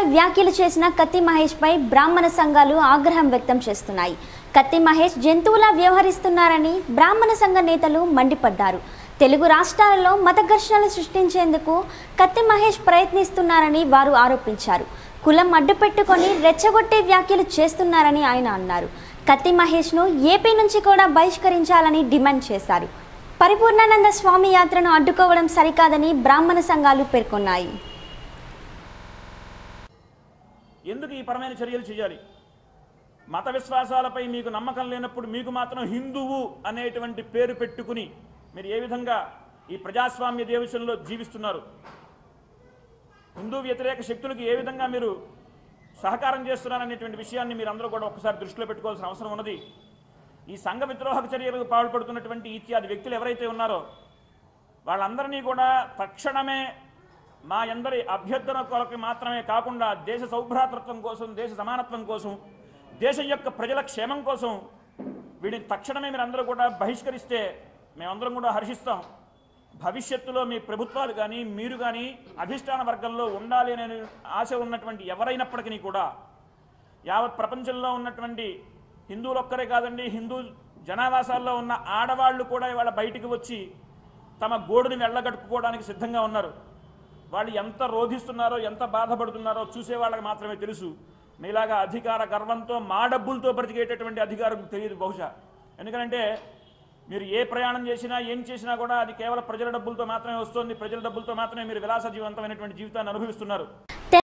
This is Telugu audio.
వ్యాఖ్యలు చేసిన కత్తి మహేష్ పై బ్రాహ్మణ సంఘాలు ఆగ్రహం వ్యక్తం చేస్తున్నాయి కత్తి మహేష్ జంతువులా వ్యవహరిస్తున్నారని బ్రాహ్మణ సంఘ నేతలు మండిపడ్డారు తెలుగు రాష్ట్రాలలో మత ఘర్షణలు సృష్టించేందుకు కత్తి మహేష్ ప్రయత్నిస్తున్నారని వారు ఆరోపించారు కులం అడ్డుపెట్టుకొని రెచ్చగొట్టే వ్యాఖ్యలు చేస్తున్నారని ఆయన అన్నారు కత్తి మహేష్ను ఏపీ నుంచి కూడా బహిష్కరించాలని డిమాండ్ చేశారు పరిపూర్ణానంద స్వామి యాత్రను అడ్డుకోవడం సరికాదని బ్రాహ్మణ సంఘాలు పేర్కొన్నాయి ఎందుకు ఈ పరమైన చర్యలు చేయాలి మత విశ్వాసాలపై మీకు నమ్మకం లేనప్పుడు మీకు మాత్రం హిందువు అనేటువంటి పేరు పెట్టుకుని మీరు ఏ విధంగా ఈ ప్రజాస్వామ్య దేశంలో జీవిస్తున్నారు హిందూ వ్యతిరేక శక్తులకు ఏ విధంగా మీరు సహకారం చేస్తున్నారనేటువంటి విషయాన్ని మీరు అందరూ కూడా ఒకసారి దృష్టిలో పెట్టుకోవాల్సిన అవసరం ఉన్నది ఈ సంఘ విద్రోహక చర్యలకు పాల్పడుతున్నటువంటి ఇత్యాది వ్యక్తులు ఎవరైతే ఉన్నారో వాళ్ళందరినీ కూడా తక్షణమే మా అందరి అభ్యర్థన కొరకు మాత్రమే కాకుండా దేశ సౌభ్రాతృత్వం కోసం దేశ సమానత్వం కోసం దేశం యొక్క ప్రజల క్షేమం కోసం వీడిని తక్షణమే మీరు అందరూ కూడా బహిష్కరిస్తే మేమందరం కూడా హర్షిస్తాం భవిష్యత్తులో మీ ప్రభుత్వాలు కానీ మీరు కానీ అధిష్టాన వర్గంలో ఉండాలి అనే ఆశ ఉన్నటువంటి ఎవరైనప్పటికీ కూడా యావత్ ప్రపంచంలో ఉన్నటువంటి హిందువులు ఒక్కరే కాదండి హిందూ జనావాసాల్లో ఉన్న ఆడవాళ్ళు కూడా ఇవాళ బయటికి వచ్చి తమ గోడుని వెళ్ళగట్టుకోవడానికి సిద్ధంగా ఉన్నారు వాళ్ళు ఎంత రోధిస్తున్నారో ఎంత బాధపడుతున్నారో చూసే వాళ్ళకి మాత్రమే తెలుసు మీలాగా అధికార గర్వంతో మా డబ్బులతో బ్రతికేటటువంటి అధికారం తెలియదు బహుశా ఎందుకంటే మీరు ఏ ప్రయాణం చేసినా ఏం చేసినా కూడా అది కేవలం ప్రజల డబ్బులతో మాత్రమే వస్తుంది ప్రజల డబ్బులతో మాత్రమే మీరు విలాస జీవంతమైనటువంటి జీవితాన్ని అనుభవిస్తున్నారు